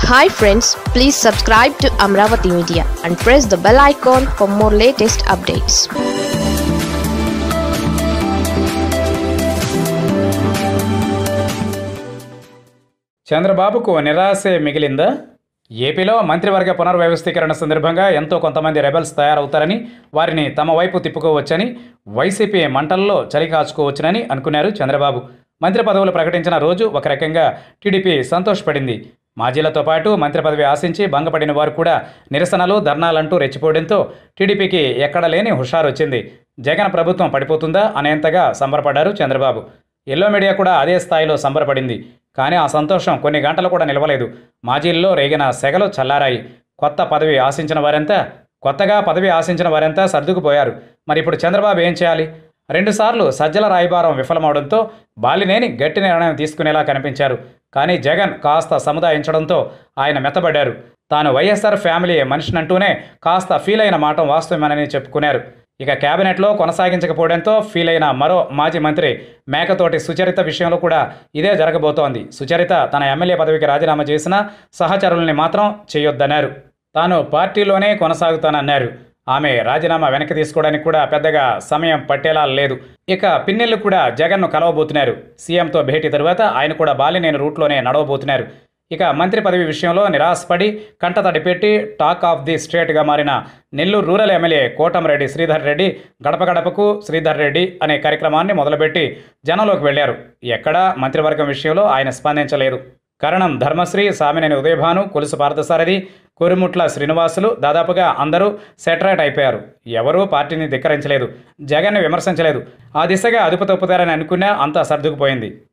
hi friends please subscribe to Amaravati media and press the bell icon for more latest updates చంద్రబాబుకు నిరాశే మిగిలిందా ఏపీలో మంత్రివర్గ పునర్వ్యవస్థీకరణ సందర్భంగా ఎంతో కొంతమంది రెబల్స్ తయారవుతారని వారిని తమ వైపు తిప్పుకోవచ్చని వైసీపీ మంటల్లో చలి కాచుకోవచ్చునని అనుకున్నారు చంద్రబాబు మంత్రి పదవులు ప్రకటించిన రోజు ఒక రకంగా టీడీపీ సంతోషపడింది మాజీలతో పాటు మంత్రి పదవి ఆశించి భంగపడిన వారు కూడా నిరసనలు ధర్నాలంటూ రెచ్చిపోవడంతో టీడీపీకి ఎక్కడ లేని హుషారు వచ్చింది జగన్ ప్రభుత్వం పడిపోతుందా అనేంతగా సంబరపడ్డారు చంద్రబాబు ఎల్లో మీడియా కూడా అదే స్థాయిలో సంబరపడింది కానీ ఆ సంతోషం కొన్ని గంటలు కూడా నిలవలేదు మాజీల్లో రేగిన సెగలు చల్లారాయి కొత్త పదవి ఆశించిన వారంతా కొత్తగా పదవి ఆశించిన వారంతా సర్దుకుపోయారు మరి ఇప్పుడు చంద్రబాబు ఏం చేయాలి రెండుసార్లు సజ్జల రాయబారం విఫలమవడంతో బాలినేని గట్టి నిర్ణయం తీసుకునేలా కనిపించారు కానీ జగన్ కాస్త సముదాయించడంతో ఆయన మెత్తబడ్డారు తాను వైఎస్ఆర్ ఫ్యామిలీ మనిషినంటూనే కాస్త ఫీల్ అయిన మాట వాస్తవమేనని చెప్పుకున్నారు ఇక కేబినెట్లో కొనసాగించకపోవడంతో ఫీల్ అయిన మరో మాజీ మంత్రి మేకతోటి సుచరిత విషయంలో కూడా ఇదే జరగబోతోంది సుచరిత తన ఎమ్మెల్యే పదవికి రాజీనామా చేసిన సహచరుల్ని మాత్రం చేయొద్దన్నారు తాను పార్టీలోనే కొనసాగుతానన్నారు ఆమె రాజీనామా వెనక్కి తీసుకోవడానికి కూడా పెద్దగా సమయం పట్టేలా లేదు ఇక పిన్నెల్లు కూడా జగన్ను కలవబోతున్నారు సీఎంతో భేటీ తరువాత ఆయన కూడా బాలినేని రూట్లోనే నడవబోతున్నారు ఇక మంత్రి పదవి విషయంలో నిరాశపడి కంటతడి పెట్టి టాక్ ఆఫ్ ది స్టేట్గా మారిన నెల్లూరు రూరల్ ఎమ్మెల్యే కోటంరెడ్డి శ్రీధర్ రెడ్డి గడప గడపకు శ్రీధర్ రెడ్డి అనే కార్యక్రమాన్ని మొదలుపెట్టి జనంలోకి వెళ్లారు ఎక్కడా మంత్రివర్గం విషయంలో ఆయన స్పందించలేదు కరణం ధర్మశ్రీ సామినేని ఉదయభాను కొలుసు పార్థసారథి కోరిముట్ల శ్రీనివాసులు దాదాపుగా అందరూ సెటరేట్ అయిపోయారు ఎవరూ పార్టీని ధిక్కరించలేదు జగన్ని విమర్శించలేదు ఆ దిశగా అదుపు తప్పుతారని అనుకున్నా అంతా సర్దుకుపోయింది